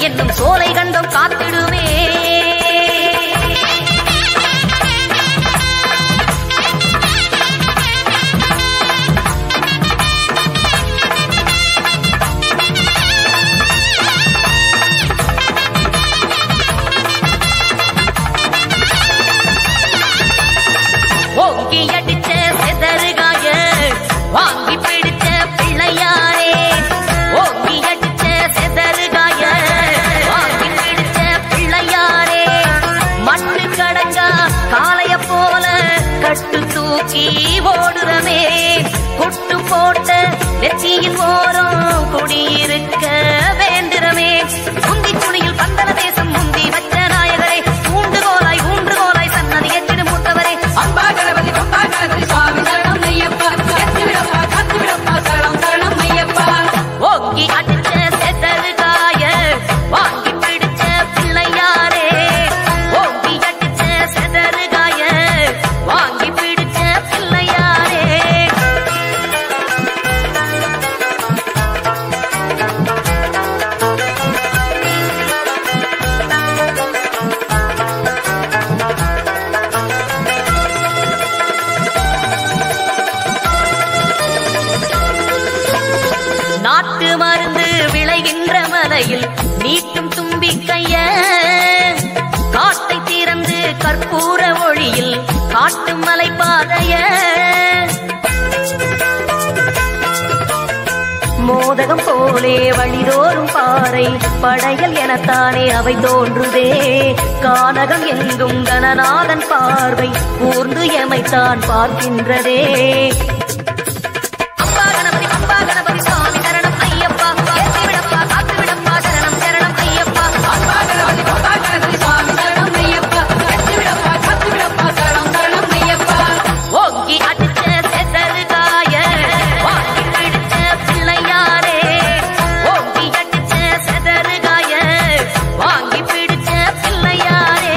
என்னும் சோலை கண்டம் காத்திடுமே ஓங்கி அடிச்ச செதறுகாய வாங்கி பிடிச்ச பிள்ளையாரே ஓங்கி அடிச்ச செதறுகாய வாங்கி பிடிச்ச பிள்ளையாரே மண்ணு கடங்கா காளைய போல கட்டு தூக்கி ஓடுறமே கொட்டு போட்ட நெற்றியின் ஓரம் குடியிருக்க வேண்டுறமே முந்தி துணியில் பந்தன தேசம் முந்தி வச்ச நாயகரே ஊண்டுகோலாய் ஊன்றுகோலாய் சன்னதி எத்திடும் மூத்தவரே அம்பா கணபதி பம்பா கணபதி சுவாமி சரணம் ஐயப்பா கத்தி விடப்பா கத்தி விடப்பா சரணம் சரணம் ஐயப்பா ஓங்கி அடிச்ச செதறுகாய வாங்கி பிடிச்ச பிள்ளையாரே ஓங்கி அடிச்ச செதறுகாய வாங்கி பிடிச்ச பிள்ளையாரே நாட்டு மருந்து விளைகின்ற மலையில் நீட்டும் தும்பிக்கைய காட்டை திறந்து கற்பூர ஒளியில் காட்டும் மலை பாதைய மோதகம் போலே வழிதோறும் பாறை படைகள் எனத்தானே அவை தோன்றுதே கானகம் எங்கும் கணநாதன் பார்வை கூர்ந்து எமைத்தான் பார்க்கின்றதே அம்பா கணபதி அம்பா கணபதி சுவாமி சரணம் ஐயப்பா ஏற்றி விடப்பா காத்து விடப்பா சரணம் சரணம் ஐயப்பா அம்பா கணபதி பம்பா கணபதி சுவாமி சரணம் ஐயப்பா கத்தி விடப்பா கத்தி விடப்பா சரணம் சரணம் ஐயப்பா ஓங்கி அடிச்ச செதறுகாய வாங்கி பிடிச்ச பிள்ளையாரே ஓங்கி அடிச்ச செதறுகாய வாங்கி பிடிச்ச பிள்ளையாரே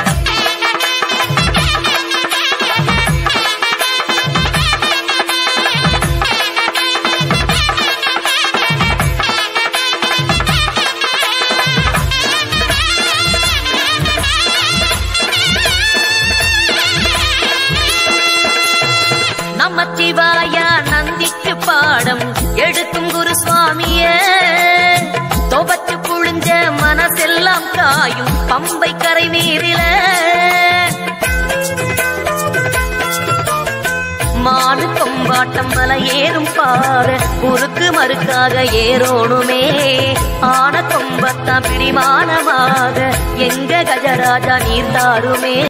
நமச்சிவாய நந்திக்கு பாடம் எடுக்கும் குரு சுவாமிய தொபச்சு புழிஞ்ச மனசெல்லாம் காயும் பம்பை கரை நீரில மாடு கொம்பாட்டம் மலை ஏறும் பாத குறுக்கு மறுக்காக ஏறோணுமே ஆன கொம்பத்தான் பிடிமானமாக எங்க கஜராஜா நீர் தாருமே